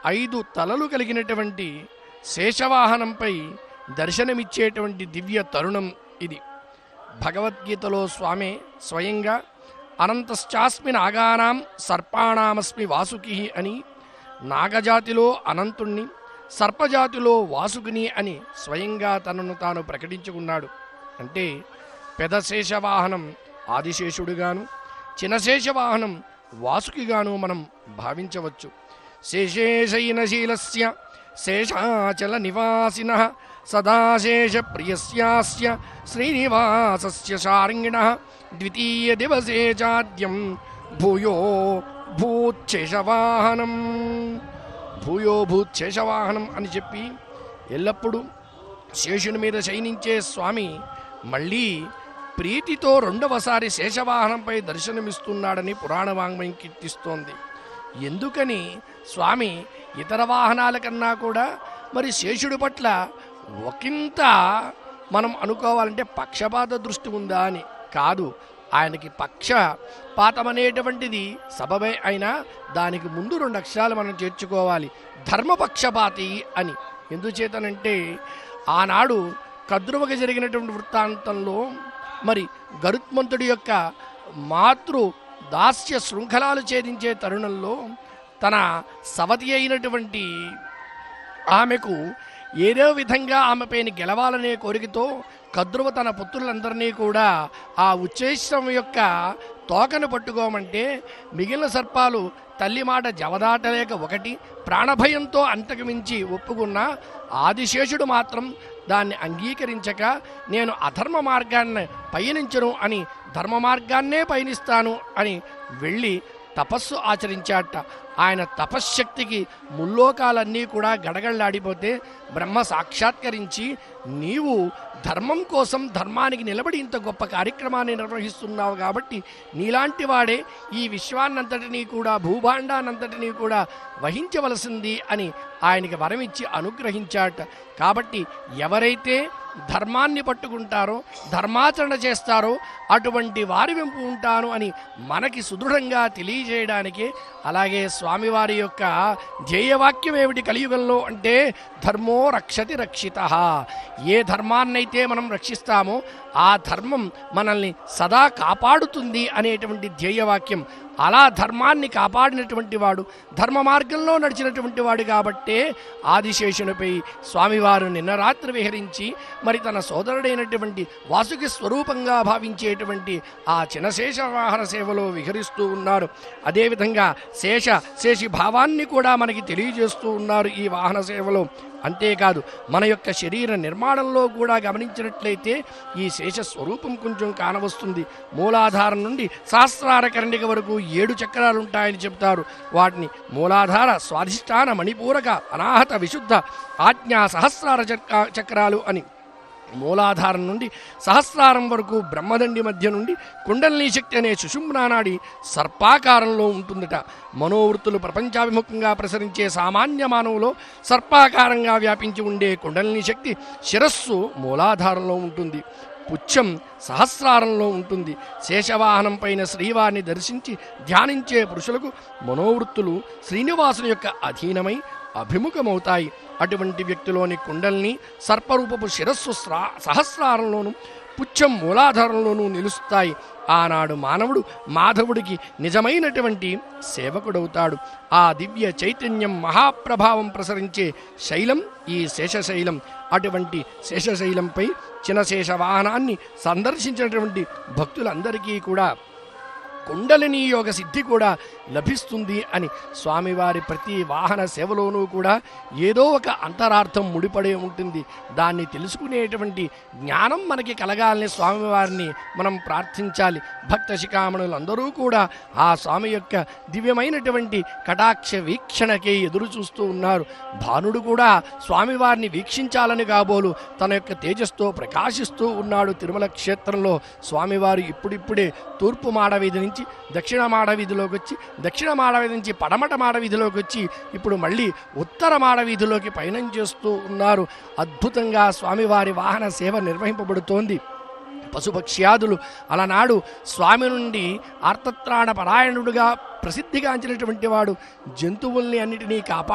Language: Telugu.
ఐదు తలలు కలిగినటువంటి శేషవాహనంపై దర్శనమిచ్చేటువంటి దివ్య తరుణం ఇది భగవద్గీతలో స్వామి స్వయంగా అనంతశ్చాస్మి నాగానాం సర్పాణామస్మి వాసుకి అని నాగజాతిలో అనంతుణ్ణి సర్పజాతిలో వాసుకిని అని స్వయంగా తనను తాను ప్రకటించుకున్నాడు అంటే పెదశేషవాహనం ఆదిశేషుడుగాను చినశేషవాహనం వాసుకిగాను మనం భావించవచ్చు శేషేశయనశీలస్య శేషాచల నివాసిన సదాశేష ప్రియస్యాస్య శ్రీనివాసస్య శార్ంగిణ ద్వితీయ దివసే చాద్యం భూయో భూచ్చేషవాహనం భూయో భూచ్చేషవాహనం అని చెప్పి ఎల్లప్పుడూ శేషుని మీద శయనించే స్వామి మళ్ళీ ప్రీతితో రెండవసారి శేషవాహనంపై దర్శనమిస్తున్నాడని పురాణ వాంగ్మయం కీర్తిస్తోంది ఎందుకని స్వామి ఇతర వాహనాల కన్నా కూడా మరి శేషుడి పట్ల ఒకంత మనం అనుకోవాలంటే పక్షపాత దృష్టి ఉందా అని కాదు ఆయనకి పక్షపాతం అనేటువంటిది సబబే అయినా దానికి ముందు రెండు అక్షరాలు మనం చేర్చుకోవాలి ధర్మపక్షపాతి అని ఎందుచేతనంటే ఆనాడు కద్రువకి జరిగినటువంటి వృత్తాంతంలో మరి గరుత్మంతుడి యొక్క మాతృ దాస్య శృంఖలాలు ఛేదించే తరుణంలో తన సవతి అయినటువంటి ఆమెకు ఏదో విధంగా ఆమెపైన గెలవాలనే కోరికతో కద్రువ తన పుత్రులందరినీ కూడా ఆ ఉచ్చేష్టం యొక్క తోకను పట్టుకోమంటే మిగిలిన సర్పాలు తల్లి మాట జవదాటలేక ఒకటి ప్రాణభయంతో అంతకు మించి ఒప్పుకున్న ఆదిశేషుడు మాత్రం దాన్ని అంగీకరించక నేను అధర్మ మార్గాన్ని పయనించను అని ధర్మ మార్గాన్నే పయనిస్తాను అని వెళ్ళి తపస్సు ఆచరించాట ఆయన తపశ్శక్తికి ముల్లోకాలన్నీ కూడా గడగళ్ళాడిపోతే బ్రహ్మ సాక్షాత్కరించి నీవు ధర్మం కోసం ధర్మానికి నిలబడి ఇంత గొప్ప కార్యక్రమాన్ని నిర్వహిస్తున్నావు కాబట్టి నీలాంటి వాడే ఈ విశ్వాన్నంతటినీ కూడా భూభాండానంతటినీ కూడా వహించవలసింది అని ఆయనకి వరమిచ్చి అనుగ్రహించాట కాబట్టి ఎవరైతే ధర్మాన్ని పట్టుకుంటారో ధర్మాచరణ చేస్తారో అటువంటి వారి వెంపు ఉంటాను అని మనకి సుదృఢంగా తెలియజేయడానికే అలాగే స్వామివారి యొక్క ధ్యేయవాక్యం ఏమిటి కలియుగంలో అంటే ధర్మో రక్షతి రక్షిత ఏ ధర్మాన్నైతే మనం రక్షిస్తామో ఆ ధర్మం మనల్ని సదా కాపాడుతుంది అనేటువంటి ధ్యేయవాక్యం అలా ధర్మాన్ని కాపాడినటువంటి వాడు ధర్మ మార్గంలో నడిచినటువంటి వాడు కాబట్టే ఆదిశేషునిపై స్వామివారు నిన్న రాత్రి విహరించి మరి తన సోదరుడైనటువంటి వాసుకి స్వరూపంగా భావించేటువంటి ఆ చినశేష వాహన సేవలో విహరిస్తూ ఉన్నారు అదేవిధంగా శేష శేషి భావాన్ని కూడా మనకి తెలియజేస్తూ ఉన్నారు ఈ వాహన సేవలో అంతేకాదు మన యొక్క శరీర నిర్మాణంలో కూడా గమనించినట్లయితే ఈ శేష స్వరూపం కొంచెం కానవస్తుంది మూలాధారం నుండి సహస్రార కరణిక వరకు ఏడు చక్రాలు ఉంటాయని చెప్తారు వాటిని మూలాధార స్వాధిష్టాన మణిపూరక అనాహత విశుద్ధ ఆజ్ఞా సహస్రార చక్ర- చక్రాలు అని మూలాధారం నుండి సహస్రారం వరకు బ్రహ్మదండి మధ్య నుండి కుండలిని శక్తి అనే సుషుమ్నానాడి సర్పాకారంలో ఉంటుందట మనోవృత్తులు ప్రపంచాభిముఖంగా ప్రసరించే సామాన్య మానవులో సర్పాకారంగా వ్యాపించి ఉండే కుండలిని శక్తి శిరస్సు మూలాధారంలో ఉంటుంది పుచ్చం సహస్రారంలో ఉంటుంది శేషవాహనం పైన శ్రీవారిని దర్శించి ధ్యానించే పురుషులకు మనోవృత్తులు శ్రీనివాసుని యొక్క అధీనమై అభిముఖమవుతాయి అటువంటి వ్యక్తిలోని కుండల్ని సర్పరూపపు శిరస్సు స్రా సహస్రారంలోను పుచ్చం మూలాధారంలోనూ నిలుస్తాయి ఆనాడు మానవుడు మాధవుడికి నిజమైనటువంటి సేవకుడవుతాడు ఆ దివ్య చైతన్యం మహాప్రభావం ప్రసరించే శైలం ఈ శేషశైలం అటువంటి శేషశైలంపై చినశేష వాహనాన్ని సందర్శించినటువంటి భక్తులందరికీ కూడా కుండలిని యోగ సిద్ధి కూడా లభిస్తుంది అని స్వామివారి ప్రతి వాహన సేవలోనూ కూడా ఏదో ఒక అంతరార్థం ముడిపడే ఉంటుంది దాన్ని తెలుసుకునేటువంటి జ్ఞానం మనకి కలగాలని స్వామివారిని మనం ప్రార్థించాలి భక్త శిఖామణులందరూ కూడా ఆ స్వామి యొక్క దివ్యమైనటువంటి కటాక్ష వీక్షణకే ఎదురు చూస్తూ ఉన్నారు భానుడు కూడా స్వామివారిని వీక్షించాలని కాబోలు తన యొక్క తేజస్తో ప్రకాశిస్తూ ఉన్నాడు తిరుమల క్షేత్రంలో స్వామివారు ఇప్పుడిప్పుడే తూర్పు మాడ వీధి నుంచి దక్షిణ మాడ వీధిలోకి వచ్చి దక్షిణ మాడ వీధి నుంచి పడమట మాడ వీధిలోకి వచ్చి ఇప్పుడు మళ్ళీ ఉత్తర మాడ వీధిలోకి పయనం చేస్తూ ఉన్నారు అద్భుతంగా స్వామివారి వాహన సేవ నిర్వహింపబడుతోంది పశుపక్ష్యాదులు అలనాడు స్వామి నుండి ఆర్తత్రాణ పరాయణుడుగా ప్రసిద్ధిగాంచినటువంటి వాడు జంతువుల్ని అన్నిటినీ కాపాడు